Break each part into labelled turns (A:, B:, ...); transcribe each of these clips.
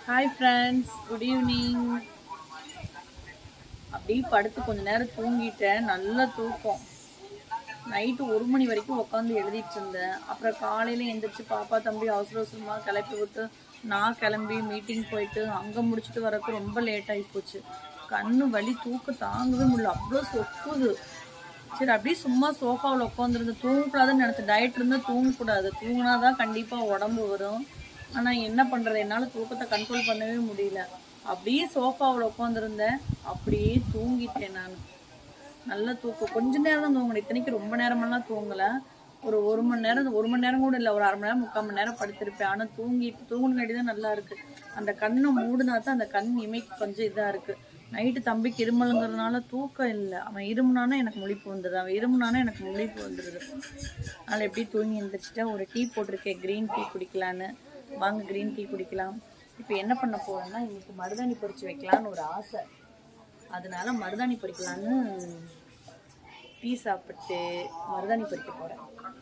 A: Hi friends good evening அப்படியே படுத்து கொஞ்ச நேரம் தூங்கிட்டேன் நல்ல தூக்கம் நைட்டு ஒரு மணி வரைக்கும் உட்காந்து எழுதிட்டு இருந்தேன் அப்புறம் காலையில் எந்திரிச்சு பாப்பா தம்பி அவசர அவசரமாக கிளப்பி விட்டு நான் கிளம்பி மீட்டிங் போயிட்டு அங்கே முடிச்சுட்டு வரக்கு ரொம்ப லேட் ஆகி போச்சு கண்ணு வலி தூக்கம் தாங்கவே முடியல அவ்வளோ சொக்குது சரி அப்படியே சும்மா சோஃபாவில் உட்காந்துருந்து தூங்கக்கூடாதுன்னு நினச்சேன் டயட் இருந்தால் தூங்கக்கூடாது தூங்கினா தான் கண்டிப்பாக உடம்பு வரும் ஆனால் என்ன பண்ணுறது என்னால் தூக்கத்தை கண்ட்ரோல் பண்ணவே முடியல அப்படியே சோஃபாவில் உட்காந்துருந்தேன் அப்படியே தூங்கிட்டேன் நான் நல்ல தூக்கம் கொஞ்ச நேரம் தான் தூங்கணும் இத்தனைக்கு ரொம்ப நேரமெல்லாம் தூங்கலை ஒரு ஒரு மணி நேரம் ஒரு மணி நேரம் கூட இல்லை ஒரு அரை மணி நேரம் முக்கால் மணி நேரம் படுத்திருப்பேன் ஆனால் தூங்கி தூங்கினாடி தான் நல்லா இருக்கு அந்த கண்ணை மூடினா தான் அந்த கண் இமைக்கு கொஞ்சம் இதாக இருக்கு நைட்டு தம்பிக்கு இருமலுங்கிறதுனால தூக்கம் இல்லை அவன் இருமுனானா எனக்கு முழிப்பு வந்துடுது அவன் இருமுனானா எனக்கு முழிப்பு வந்துடுது அதனால் எப்படி தூங்கி எழுந்திரிச்சிட்டா ஒரு டீ போட்டிருக்கேன் க்ரீன் டீ குடிக்கலான்னு வாங்க க்ரீன் டீ குடிக்கலாம் இப்போ என்ன பண்ண போறேன்னா இன்னைக்கு மருதாணி பொரிச்சு வைக்கலான்னு ஒரு ஆசை அதனால மருதாணி பறிக்கலான்னு டீ சாப்பிட்டு மருதாணி பறிக்க போறேன்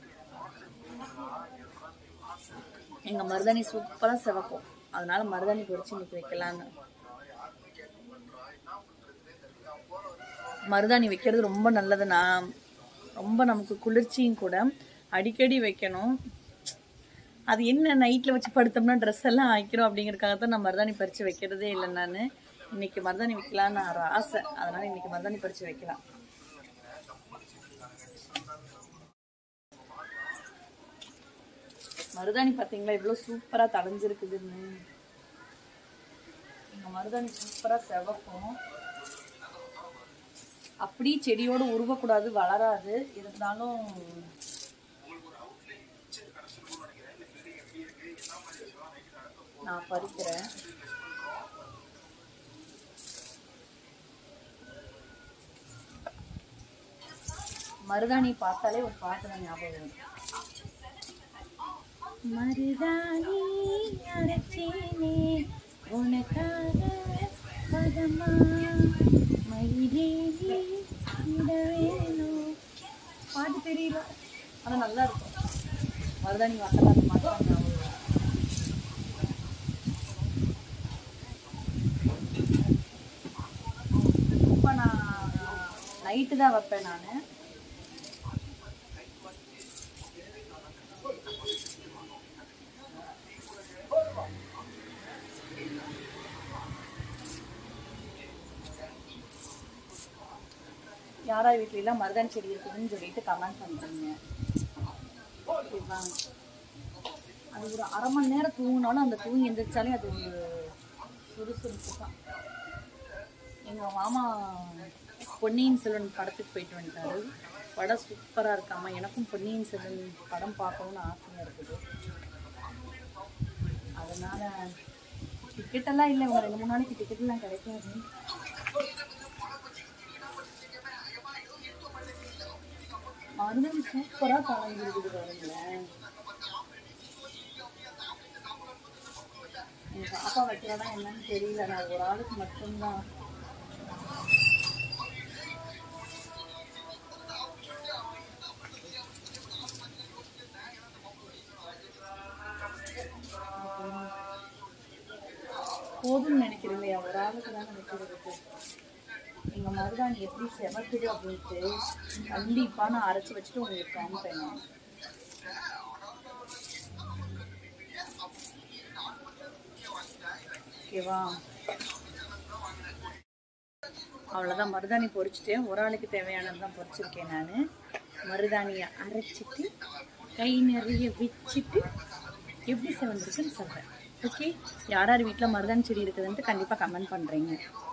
A: எங்க மருதாணி சூப்பரா சிவக்கும் அதனால மருதாணி பொரிச்சு இன்னைக்கு வைக்கலான்னு மருதாணி வைக்கிறது ரொம்ப நல்லதுண்ணா ரொம்ப நமக்கு குளிர்ச்சியும் கூட அடிக்கடி வைக்கணும் அது என்ன நைட்டில் வச்சு படுத்தோம்னா ட்ரெஸ் எல்லாம் ஆய்க்கிறோம் அப்படிங்கறதுக்காக தான் நான் மருதாணி பறித்து வைக்கிறதே இல்லை நான் இன்னைக்கு மருதாணி வைக்கலான்னு ஒரு ஆசை அதனால இன்னைக்கு மருதாணி பறித்து வைக்கலாம் மருதாணி பார்த்தீங்களா இவ்வளோ சூப்பராக தடைஞ்சிருக்குதுன்னு இந்த மருதாணி சூப்பராக செவக்கும் அப்படி செடியோடு உருவக்கூடாது வளராது இருந்தாலும் நான் பறிக்கிறேன் மருதாணி பார்த்தாலே ஒரு பாட்டு தான் ஞாபகம் வரும் மருதாணி அரைச்சேனே உனக்காக பதமா மயிலேறி இட வேணும் பாட்டு தெரியல ஆனால் நல்லா இருக்கும் மருதாணி வாசலாம் அந்த பாட்டு தான் ஞாபகம் வரும். இப்போ நான் நைட்டு தான் வைப்பேன் நான் யாரா வீட்லாம் மருதாணி செடி இருக்குதுன்னு சொல்லிட்டு கமெண்ட் பண்ணுறீங்க ஓகேவா அது ஒரு அரை மணி நேரம் தூங்கினாலும் அந்த தூங்கி எந்திரிச்சாலே அது ஒரு சுறுசுறுப்பு தான் எங்கள் மாமா பொன்னியின் செல்வன் படத்துக்கு போயிட்டு வந்துட்டாரு படம் சூப்பராக இருக்காமா எனக்கும் பொன்னியின் செல்வன் படம் பார்க்கணும்னு ஆசையாக இருக்குது அதனால் டிக்கெட்டெல்லாம் இல்லை ஒரு ரெண்டு மூணு நாளைக்கு டிக்கெட்லாம் கிடைக்காது மருதாணி சூப்பராக தலைஞ்சு இருக்குது பாருங்களேன் எங்கள் பாப்பா வைக்கிறதா என்னன்னு தெரியல நான் ஒரு ஆளுக்கு மட்டும்தான் போதும்னு நினைக்கிறேன் இல்லையா ஒரு ஆளுக்கு தான் வைக்கிறதுக்கு எங்க மருதாணி எப்படி செவக்குது அப்படின்ட்டு கண்டிப்பா நான் அரைச்சு வச்சுட்டு உங்களுக்கு காமிப்பேன் நான். ஓகேவா அவ்வளோதான் மருதாணி பொரிச்சிட்டேன் ஒரு ஆளுக்கு தேவையானது தான் பொரிச்சிருக்கேன் நான் மருதாணியை அரைச்சிட்டு கை நிறைய வச்சுட்டு எப்படி செவந்திருக்குன்னு சொல்கிறேன் ஓகே யார் யார் வீட்டில் மருதாணி செடி இருக்குதுன்ட்டு கண்டிப்பாக கமெண்ட் பண்ணுறீங்க